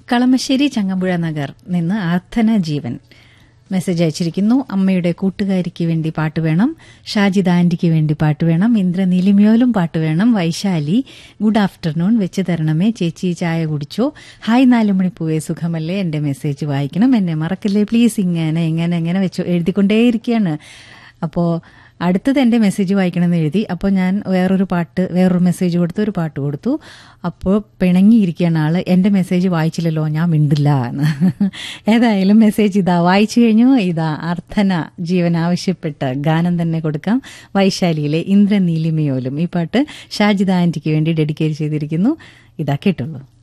കളമശ്ശേരി ചങ്ങമ്പുഴ നഗർ നിന്ന് ആർത്ഥന ജീവൻ മെസ്സേജ് അയച്ചിരിക്കുന്നു അമ്മയുടെ കൂട്ടുകാരിക്ക് വേണ്ടി പാട്ട് വേണം ഷാജിദ് ആന്റിക്ക് വേണ്ടി പാട്ട് വേണം ഇന്ദ്രനീലിമയോലും പാട്ട് വേണം വൈശാലി ഗുഡ് ആഫ്റ്റർനൂൺ വെച്ച് തരണമേ ചേച്ചി ചായ കുടിച്ചോ ഹായ് നാലുമണിപ്പൂവേ സുഖമല്ലേ എന്റെ മെസ്സേജ് വായിക്കണം എന്നെ മറക്കല്ലേ പ്ലീസ് ഇങ്ങനെ ഇങ്ങനെ ഇങ്ങനെ വെച്ചു എഴുതിക്കൊണ്ടേയിരിക്കുകയാണ് അപ്പോ അടുത്തത് എന്റെ മെസ്സേജ് വായിക്കണമെന്ന് എഴുതി അപ്പോൾ ഞാൻ വേറൊരു പാട്ട് വേറൊരു മെസ്സേജ് കൊടുത്തു ഒരു പാട്ട് കൊടുത്തു അപ്പോൾ പിണങ്ങിയിരിക്കുകയാണ് ആള് എന്റെ മെസ്സേജ് വായിച്ചില്ലല്ലോ ഞാൻ മിണ്ടില്ല എന്ന് ഏതായാലും മെസ്സേജ് ഇതാ വായിച്ചു കഴിഞ്ഞു ഇതാ അർത്ഥന ജീവൻ ആവശ്യപ്പെട്ട ഗാനം തന്നെ കൊടുക്കാം വൈശാലിയിലെ ഇന്ദ്രനീലിമയോലും ഈ പാട്ട് ഷാജിദ ആന്റിക്ക് വേണ്ടി ഡെഡിക്കേറ്റ് ചെയ്തിരിക്കുന്നു ഇതാ കേട്ടുള്ളൂ